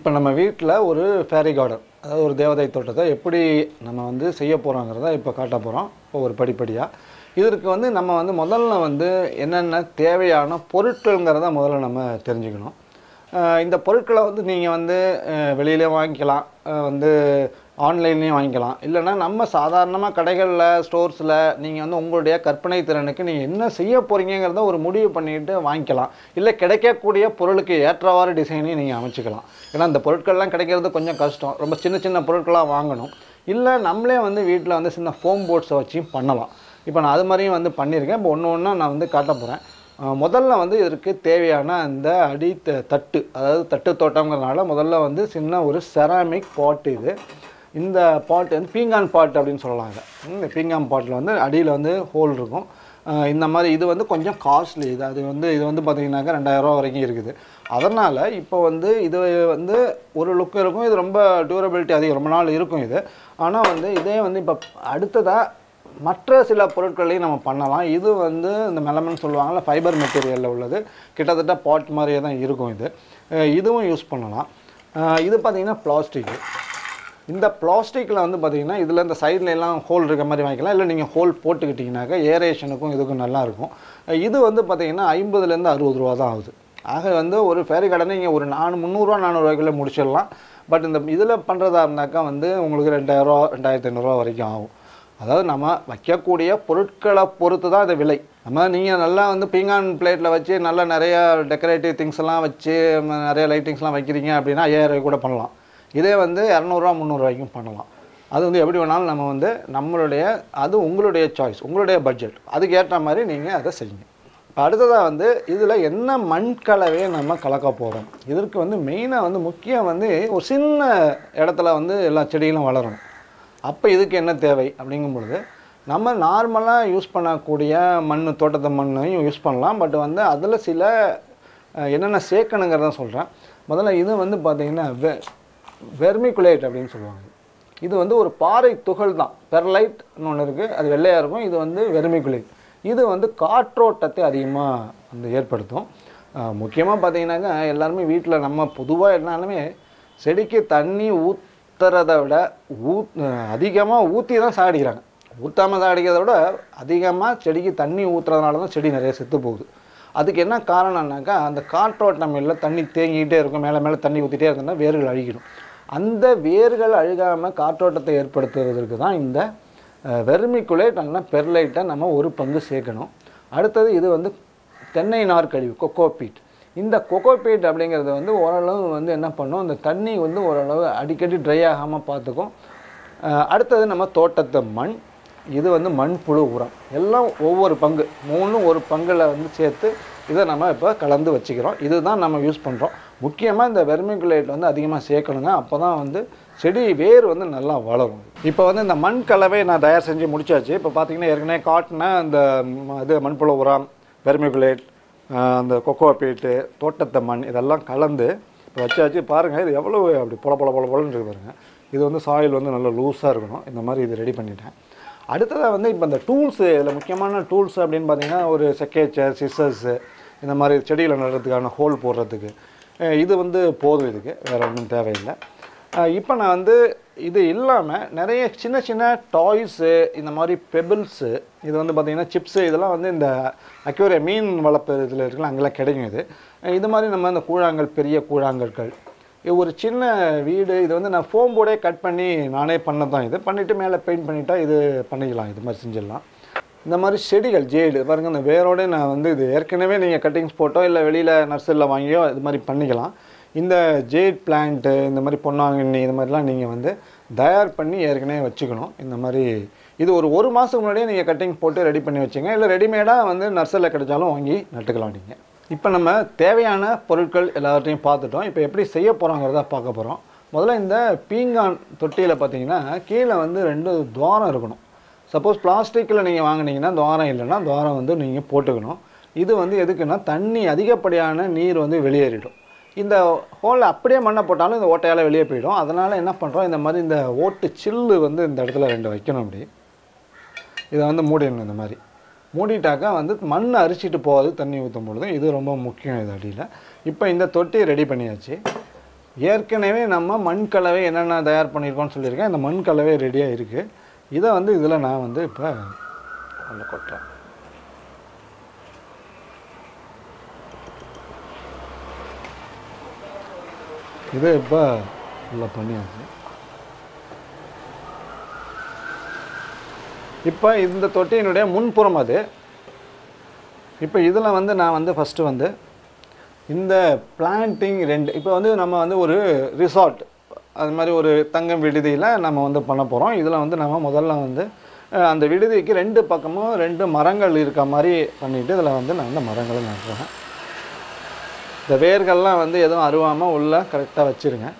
இப்போ நம்ம வீட்டில் ஒரு ஃபேரி கார்டன் அதாவது ஒரு தேவதை தோட்டத்தை எப்படி நம்ம வந்து செய்ய போகிறோங்கிறத இப்போ காட்ட போகிறோம் இப்போ ஒரு படிப்படியாக இதற்கு வந்து நம்ம வந்து முதல்ல வந்து என்னென்ன தேவையான பொருட்கள்ங்கிறத முதல்ல நம்ம தெரிஞ்சுக்கணும் அஹ் இந்த பொருட்களை வந்து நீங்கள் வந்து அஹ் வெளியிலே வாங்கிக்கலாம் அஹ் வந்து ஆன்லைன்லேயும் வாங்கிக்கலாம் இல்லைன்னா நம்ம சாதாரணமாக கடைகளில் ஸ்டோர்ஸில் நீங்கள் வந்து உங்களுடைய கற்பனை திறனுக்கு நீங்கள் என்ன செய்ய போகிறீங்கிறத ஒரு முடிவு பண்ணிட்டு வாங்கிக்கலாம் இல்லை கிடைக்கக்கூடிய பொருளுக்கு ஏற்றவாறு டிசைனையும் நீங்கள் அமைச்சிக்கலாம் ஏன்னா இந்த பொருட்கள்லாம் கிடைக்கிறது கொஞ்சம் கஷ்டம் ரொம்ப சின்ன சின்ன பொருட்களாக வாங்கணும் இல்லை நம்மளே வந்து வீட்டில் வந்து சின்ன ஃபோம் போர்ட்ஸை வச்சும் பண்ணலாம் இப்போ நான் அது மாதிரியும் வந்து பண்ணியிருக்கேன் இப்போ ஒன்று ஒன்றா நான் வந்து காட்ட போகிறேன் முதல்ல வந்து இதற்கு தேவையான அந்த அடி த- தட்டு அதாவது தட்டு தோட்டங்கிறதுனால முதல்ல வந்து சின்ன ஒரு செராமிக் பாட் இது இந்த பாட் வந்து பீங்கான் பாட் அப்படின்னு சொல்லலாம் இதை இந்த பீங்கான் பாட்டில் வந்து அடியில் வந்து ஹோல் இருக்கும் அஹ் இந்த மாதிரி இது வந்து கொஞ்சம் காஸ்ட்லி இது அது வந்து இது வந்து பார்த்தீங்கன்னாக்கா ரெண்டாயிரரூவா வரைக்கும் இருக்குது அதனால் இப்போ வந்து இது வந்து ஒரு லுக் இருக்கும் இது ரொம்ப டியூரபிலிட்டி அதிகம் ரொம்ப நாள் இருக்கும் இது ஆனால் வந்து இதே வந்து இப்போ அடுத்ததாக மற்ற சில பொருட்களையும் நம்ம பண்ணலாம் இது வந்து இந்த மெலமன் சொல்லுவாங்கள்ல ஃபைபர் மெட்டீரியலில் உள்ளது கிட்டத்தட்ட பாட் மாதிரியே தான் இருக்கும் இது அஹ் இதுவும் யூஸ் பண்ணலாம் அஹ் இது பார்த்திங்கன்னா பிளாஸ்டிக்கு இந்த பிளாஸ்டிக்கில் வந்து பார்த்தீங்கன்னா இதில் இந்த சைடில் எல்லாம் ஹோல் இருக்க மாதிரி வாங்கிக்கலாம் இல்லை நீங்கள் ஹோல் போட்டுக்கிட்டிங்கனாக்கா ஏரேஷனுக்கும் இதுக்கும் நல்லா இருக்கும் அஹ் இது வந்து பார்த்தீங்கன்னா ஐம்பதுலேருந்து அறுபது ரூபா தான் ஆகுது ஆக வந்து ஒரு ஃபேரி கடனை நீங்கள் ஒரு நானூ முந்நூறுரூவா நானூறுரூவாய்க்குள்ளே முடிச்சிடலாம் பட் இந்த இதில் பண்ணுறதா இருந்தாக்கா வந்து உங்களுக்கு ரெண்டாயிரரூவா ரெண்டாயிரத்தி ஐநூறுரூவா வரைக்கும் ஆகும் அதாவது நம்ம வைக்கக்கூடிய பொருட்களை பொறுத்து தான் அது விலை நம்ம நீங்கள் நல்லா வந்து பீங்கான் பிளேட்டில் வச்சு நல்லா நிறைய டெக்கரேட்டிவ் திங்ஸ் எல்லாம் வச்சு ம, நிறைய லைட்டிங்ஸ்லாம் வைக்கிறீங்க அப்படின்னா ஐயாயிரம் கூட பண்ணலாம் இதே வந்து இரநூறுவா முந்நூறுரூவாய்க்கும் பண்ணலாம் அது வந்து எப்படி வேணாலும் நம்ம வந்து நம்மளுடைய அது உங்களுடைய சாய்ஸ் உங்களுடைய பட்ஜெட் அதுக்கு ஏற்ற மாதிரி நீங்கள் அதை செய்யுங்க இப்போ அடுத்ததாக வந்து இதில் என்ன மண் கலவையை நம்ம கலக்க போகிறோம் இதற்கு வந்து மெயினாக வந்து முக்கியம் வந்து ஒரு சின்ன இடத்துல வந்து எல்லா செடிகளும் வளரணும் அப்போ இதுக்கு என்ன தேவை அப்படிங்கும் பொழுது நம்ம நார்மலாக யூஸ் பண்ணக்கூடிய மண் தோட்டத்து மண்ணையும் யூஸ் பண்ணலாம் பட் வந்து அதில் சில அஹ், என்னென்ன சேர்க்கணுங்கிறத சொல்கிறேன் முதல்ல இது வந்து பார்த்திங்கன்னா வெ வெர்மிகுலேட் அப்படின்னு சொல்லுவாங்க இது வந்து ஒரு பாறை துகள் தான் பெர்லைட்னு ஒன்று இருக்குது அது வெள்ளையாக இருக்கும் இது வந்து வெர்மிகுலேட் இது வந்து காற்றோட்டத்தை அதிகமாக வந்து ஏற்படுத்தும் முக்கியமாக பார்த்தீங்கன்னாக்கா எல்லாருமே வீட்டில் நம்ம பொதுவாக என்னாலுமே செடிக்கு தண்ணி ஊற்றுறத விட ஊத் அதிகமாக ஊற்றி தான் சாடிக்கிறாங்க ஊற்றாமல் சாடிக்கிறத விட அதிகமாக செடிக்கு தண்ணி ஊற்றுறதுனால தான் செடி நிறைய செத்து போகுது அதுக்கு என்ன காரணம்னாக்கா அந்த காற்றோட்டம் இல்லை தண்ணி தேங்கிக்கிட்டே இருக்கும் மேலே மேலே தண்ணி ஊற்றிட்டே இருந்தோம்னா வேர்கள் அழுகிடும் அந்த வேர்கள் அழுகாமல் காற்றோட்டத்தை ஏற்படுத்துவதற்கு தான் இந்த வெர்மிகுலேட் அல்ல பெர்லைட்டை நம்ம ஒரு பங்கு சேர்க்கணும் அடுத்தது இது வந்து தென்னை நார் கழிவு கொக்கோபீட் இந்த கொக்கோபீட் அப்படிங்கிறது வந்து ஓரளவு வந்து என்ன பண்ணும் இந்த தண்ணி வந்து ஓரளவு அடிக்கடி ட்ரை ஆகாமல் பார்த்துக்கும் அஹ் அடுத்தது நம்ம தோட்டத்து மண் இது வந்து மண்புழு உரம் எல்லாம் ஒவ்வொரு பங்கு மூணும் ஒரு பங்கில் வந்து சேர்த்து இதை நம்ம இப்போ கலந்து வச்சுக்கிறோம் இதுதான் நம்ம யூஸ் பண்ணுறோம் முக்கியமாக இந்த வெர்மிகுலேட் வந்து அதிகமாக சேர்க்கணுங்க அப்போ தான் வந்து செடி வேர் வந்து நல்லா வளரும் இப்போ வந்து இந்த மண் கலவை நான் தயார் செஞ்சு முடிச்சாச்சு இப்போ பார்த்தீங்கன்னா ஏற்கனவே காட்டின இந்த ம- இது மண்புழு உரம் வெர்மிகுலேட் அந்த கொக்கோ பீட்டு தோட்டத்தை மண் இதெல்லாம் கலந்து இப்போ வச்சாச்சு பாருங்கள் இது எவ்வளோ அப்படி பொல பொல பொல பொலன்னு இருக்கு பாருங்க இது வந்து சாயில் வந்து நல்லா லூஸாக இருக்கணும் இந்த மாதிரி இது ரெடி பண்ணிட்டேன் அடுத்ததாக வந்து இப்போ இந்த டூல்ஸு இதில் முக்கியமான டூல்ஸ் அப்படின்னு பார்த்தீங்கன்னா ஒரு செக்கேச்சர் சிசர்ஸு இந்த மாதிரி செடிகளை நடுறதுக்கான ஹோல் போடுறதுக்கு அஹ் இது வந்து போதும் இதுக்கு வேறு ஒன்றும் தேவையில்லை இப்போ நான் வந்து இது இல்லாமல் நிறைய சின்ன சின்ன டாய்ஸு இந்த மாதிரி பெபிள்ஸு இது வந்து பார்த்திங்கன்னா சிப்ஸு இதெல்லாம் வந்து இந்த அக்யூரியா மீன் வளர்ப்பு இதில் இருக்கலாம் அங்கெல்லாம் கிடைக்கும் இது அஹ் இது மாதிரி நம்ம இந்த கூழாங்கல் பெரிய கூழாங்கற்கள் இது ஒரு சின்ன வீடு இது வந்து நான் ஃபோம் போர்டே கட் பண்ணி நானே பண்ண தான் இது பண்ணிவிட்டு மேலே பெயிண்ட் பண்ணிட்டா இது பண்ணிக்கலாம் இது மாதிரி செஞ்சிடலாம் இந்த மாதிரி செடிகள் ஜேடு பாருங்கள் இந்த வேரோட நான் வந்து இது ஏற்கனவே நீங்கள் கட்டிங்ஸ் போட்டோ இல்லை வெளியில் நர்சரியில் வாங்கியோ இது மாதிரி பண்ணிக்கலாம் இந்த ஜேட் பிளான்ட்டு இந்த மாதிரி பொன்னாங்கண்ணி இது மாதிரிலாம் நீங்கள் வந்து தயார் பண்ணி ஏற்கனவே வச்சுக்கணும் இந்த மாதிரி இது ஒரு ஒரு மாதத்துக்கு முன்னாடியே நீங்கள் கட்டிங் போட்டு ரெடி பண்ணி வச்சுங்க இல்லை ரெடிமேடாக வந்து நர்சரியில் கிடைச்சாலும் வாங்கி நட்டுக்கலாம் நீங்கள் இப்போ நம்ம தேவையான பொருட்கள் எல்லாத்தையும் பார்த்துட்டோம் இப்போ எப்படி செய்ய போகிறோங்கிறத பார்க்க போகிறோம் முதல்ல இந்த பீங்கான் தொட்டியில் பார்த்தீங்கன்னா கீழே வந்து ரெண்டு துவாரம் இருக்கணும் சப்போஸ் பிளாஸ்டிக்கில் நீங்கள் வாங்குனீங்கன்னா துவாரம் இல்லைன்னா துவாரம் வந்து நீங்கள் போட்டுக்கணும் இது வந்து எதுக்குன்னா தண்ணி அதிகப்படியான நீர் வந்து வெளியேறிடும் இந்த ஹோலில் அப்படியே மண்ணை போட்டாலும் இந்த ஓட்டையால் வெளியே போயிடும் அதனால் என்ன பண்ணுறோம் இந்த மாதிரி இந்த ஓட்டு சில்லு வந்து இந்த இடத்துல ரெண்டு வைக்கணும் அப்படி இதை வந்து மூடிடணும் இந்த மாதிரி மூடிட்டாக்கா வந்து மண் அரிச்சிட்டு போகாது தண்ணி ஊற்றும் பொழுது இது ரொம்ப முக்கியம் இது அடியில் இப்போ இந்த தொட்டி ரெடி பண்ணியாச்சு ஏற்கனவே நம்ம மண் கலவை என்னென்ன தயார் பண்ணியிருக்கோம்னு சொல்லியிருக்கேன் இந்த மண் கலவை ரெடியாக இருக்குது இதை வந்து இதில் நான் வந்து இப்போ உள்ள கொட்டுறேன் இது இப்போ உள்ள பண்ணியாச்சு இப்போ இந்த தொட்டியினுடைய முன்புறம் அது இப்போ இதில் வந்து நான் வந்து ஃபஸ்ட்டு வந்து இந்த பிளான்டிங் ரெண்டு இப்போ வந்து நம்ம வந்து ஒரு ரிசார்ட் அது மாதிரி ஒரு தங்கம் விடுதியில் நம்ம வந்து பண்ண போகிறோம் இதில் வந்து நம்ம முதல்ல வந்து அஹ், அந்த விடுதிக்கு ரெண்டு பக்கமும் ரெண்டு மரங்கள் இருக்க மாதிரி பண்ணிவிட்டு இதில் வந்து நான் வந்து மரங்களை நடுறேன் இந்த வேர்கள்லாம் வந்து எதுவும் அருவாமல் உள்ள கரெக்டாக வச்சுருங்க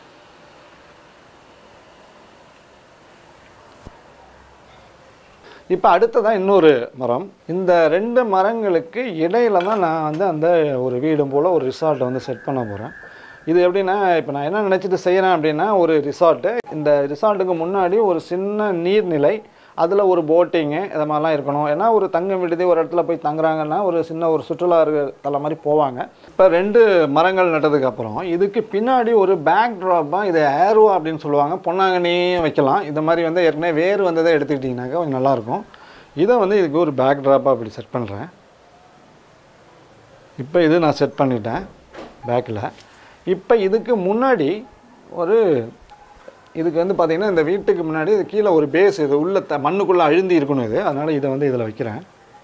இப்போ அடுத்ததான் இன்னொரு மரம் இந்த ரெண்டு மரங்களுக்கு இடையில தான் நான் வந்து அந்த ஒரு வீடு போல் ஒரு ரிசார்ட்டை வந்து செட் பண்ண போகிறேன் இது எப்படின்னா இப்போ நான் என்ன நினச்சிட்டு செய்கிறேன் அப்படின்னா ஒரு ரிசார்ட்டு இந்த ரிசார்ட்டுக்கு முன்னாடி ஒரு சின்ன நீர்நிலை அதில் ஒரு போட்டிங்கு இது மாதிரிலாம் இருக்கணும் ஏன்னா ஒரு தங்கும் விடுதி ஒரு இடத்துல போய் தங்குறாங்கன்னா ஒரு சின்ன ஒரு சுற்றுலா தலை மாதிரி போவாங்க இப்போ ரெண்டு மரங்கள் நட்டதுக்கு அப்புறம் இதுக்கு பின்னாடி ஒரு பேக் ட்ராப்பாக இது ஏர்வா அப்படின்னு சொல்லுவாங்க பொன்னாங்கண்ணியும் வைக்கலாம் இந்த மாதிரி வந்து ஏற்கனவே வேர் வந்ததை எடுத்துக்கிட்டிங்கனாக்கா கொஞ்சம் நல்லாயிருக்கும் இதை வந்து இதுக்கு ஒரு பேக் ட்ராப்பாக அப்படி செட் பண்ணுறேன் இப்போ இது நான் செட் பண்ணிட்டேன் பேக்கில் இப்போ இதுக்கு முன்னாடி ஒரு இதுக்கு வந்து பார்த்திங்கன்னா இந்த வீட்டுக்கு முன்னாடி இது கீழே ஒரு பேஸ் இது உள்ள த மண்ணுக்குள்ளே அழுந்தி இருக்கணும் இது அதனால் இதை வந்து இதில் வைக்கிறேன்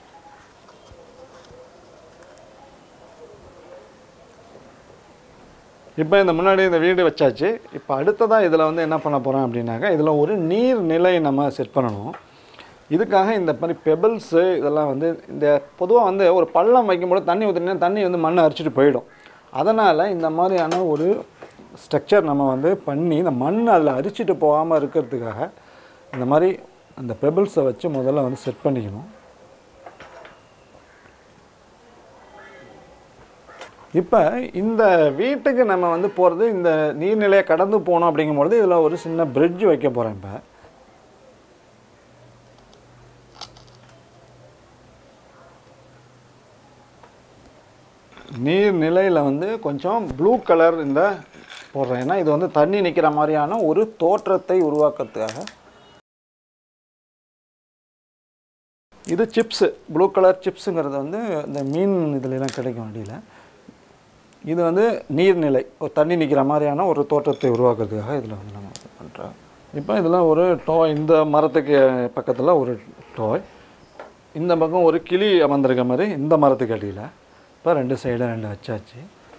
இப்போ இந்த முன்னாடி இந்த வீடு வச்சாச்சு இப்போ அடுத்ததாக இதில் வந்து என்ன பண்ண போகிறேன் அப்படின்னாக்கா இதில் ஒரு நீர் நிலை நம்ம செட் பண்ணணும் இதுக்காக இந்த மாதிரி பெபிள்ஸு இதெல்லாம் வந்து இந்த பொதுவாக வந்து ஒரு பள்ளம் வைக்கும்போது தண்ணி ஊற்றினா தண்ணி வந்து மண்ணை அரிச்சிட்டு போயிடும் அதனால் இந்த மாதிரியான ஒரு ஸ்ட்ரக்சர் நம்ம வந்து பண்ணி இந்த மண் அதில் அரிச்சிட்டு போகாமல் இருக்கிறதுக்காக இந்த மாதிரி அந்த பெபிள்ஸை வச்சு முதல்ல வந்து செட் பண்ணிக்கணும் இப்போ இந்த வீட்டுக்கு நம்ம வந்து போகிறது இந்த நீர்நிலையை கடந்து போகணும் அப்படிங்கும்பொழுது இதில் ஒரு சின்ன பிரிட்ஜ் வைக்க போகிறேன் இப்போ நீர்நிலையில் வந்து கொஞ்சம் ப்ளூ கலர் இந்த போடுறேன் ஏன்னா இது வந்து தண்ணி நிற்கிற மாதிரியான ஒரு தோற்றத்தை உருவாக்குறதுக்காக இது சிப்ஸு ப்ளூ கலர் சிப்ஸுங்கிறது வந்து இந்த மீன் இதுலலாம் கிடைக்கும் அடியில் இது வந்து நீர்நிலை ஒரு தண்ணி நிற்கிற மாதிரியான ஒரு தோற்றத்தை உருவாக்குறதுக்காக இதில் வந்து நம்ம பண்ணுறோம் இப்போ இதில் ஒரு டாய் இந்த மரத்துக்கு பக்கத்தில் ஒரு டாய் இந்த பக்கம் ஒரு கிளி அமர்ந்திருக்க மாதிரி இந்த மரத்துக்கு அடியில் இப்போ ரெண்டு சைடும் ரெண்டு வச்சாச்சு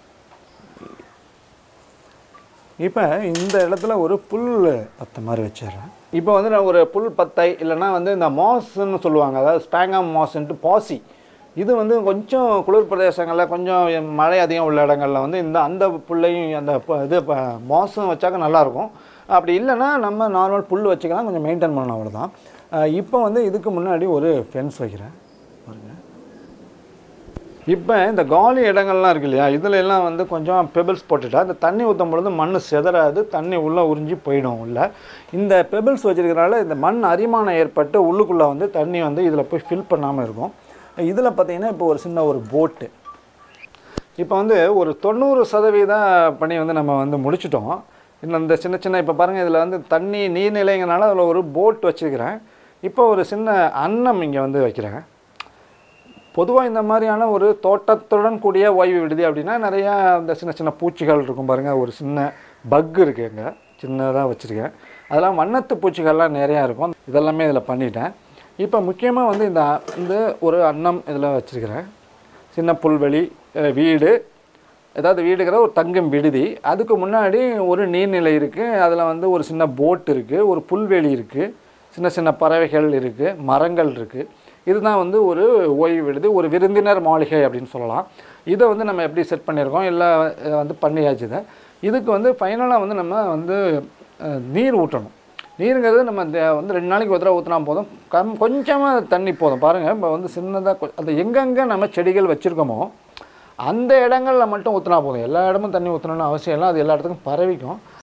இப்போ இந்த இடத்துல ஒரு புல் பத்தை மாதிரி வச்சிடுறேன் இப்போ வந்து நான் ஒரு புல் பத்தை இல்லைன்னா வந்து இந்த மாஸ்ன்னு சொல்லுவாங்க அதாவது ஸ்பேங்காம் மாஸ்ன்ட்டு பாசி இது வந்து கொஞ்சம் குளிர் பிரதேசங்களில் கொஞ்சம் மழை அதிகம் உள்ள இடங்களில் வந்து இந்த அந்த புல்லையும் அந்த ப- இது ப- மாசும் வச்சாக்க நல்லாயிருக்கும் அப்படி இல்லைன்னா நம்ம நார்மல் புல் வச்சுக்கலாம் கொஞ்சம் மெயின்டைன் பண்ணணும் அவ்வளோதான் அஹ் இப்போ வந்து இதுக்கு முன்னாடி ஒரு ஃபென்ஸ் வைக்கிறேன் பாருங்க இப்போ இந்த காலி இடங்கள்லாம் இருக்கு இல்லையா இதுல எல்லாம் வந்து கொஞ்சம் பெபிள்ஸ் போட்டுட்டா இந்த தண்ணி ஊற்றும் பொழுது மண் செதறாது தண்ணி உள்ளே உறிஞ்சி போயிடும் உள்ள இந்த பெபிள்ஸ் வச்சிருக்கிறனால இந்த மண் அரிமானம் ஏற்பட்டு உள்ளுக்குள்ளே வந்து தண்ணி வந்து இதில் போய் ஃபில் பண்ணாமல் இருக்கும் இதில் பார்த்தீங்கன்னா இப்போ ஒரு சின்ன ஒரு போட்டு இப்போ வந்து ஒரு தொண்ணூறு சதவீத பணி வந்து நம்ம வந்து முடிச்சிட்டோம் இன்னும் இந்த சின்ன சின்ன இப்போ பாருங்கள் இதில் வந்து தண்ணி நீர்நிலைங்கிறனால அதில் ஒரு போட் வச்சுருக்கிறேன் இப்போ ஒரு சின்ன அன்னம் இங்கே வந்து வைக்கிறேன் பொதுவாக இந்த மாதிரியான ஒரு தோட்டத்துடன் கூடிய ஓய்வு விடுதி அப்படின்னா நிறையா இந்த சின்ன சின்ன பூச்சிகள் இருக்கும் பாருங்கள் ஒரு சின்ன பக் இருக்குங்க சின்னதாக வச்சுருக்கேன் அதெல்லாம் வண்ணத்து பூச்சிகள்லாம் நிறையா இருக்கும் இதெல்லாமே இதில் பண்ணிட்டேன் இப்போ முக்கியமாக வந்து இந்த இந்த ஒரு அன்னம் இதில் வச்சுருக்கிறேன் சின்ன புல்வெளி அஹ் வீடு ஏதாவது வீடுங்கிற ஒரு தங்கும் விடுதி அதுக்கு முன்னாடி ஒரு நீர்நிலை இருக்குது அதில் வந்து ஒரு சின்ன போட் இருக்குது ஒரு புல்வெளி இருக்குது சின்ன சின்ன பறவைகள் இருக்குது மரங்கள் இருக்குது இதுதான் வந்து ஒரு ஓய்வு விடுதி ஒரு விருந்தினர் மாளிகை அப்படின்னு சொல்லலாம் இதை வந்து நம்ம எப்படி செட் பண்ணியிருக்கோம் இல்லை அஹ் வந்து பண்ணியாச்சு இதை இதுக்கு வந்து ஃபைனலாக வந்து நம்ம வந்து அஹ், நீர் ஊற்றணும் நீருங்கிறது நம்ம இந்த வந்து ரெண்டு நாளைக்கு ஒரு தடவை ஊற்றினா போதும் கம் கொஞ்சமாக தண்ணி போதும் பாருங்கள் இப்போ வந்து சின்னதாக அந்த எங்கெங்கே நம்ம செடிகள் வச்சுருக்கோமோ அந்த இடங்களில் மட்டும் ஊற்றினா போதும் எல்லா இடமும் தண்ணி ஊற்றணும்னு அவசியம் இல்லை அது எல்லா இடத்துக்கும் பரவிக்கும்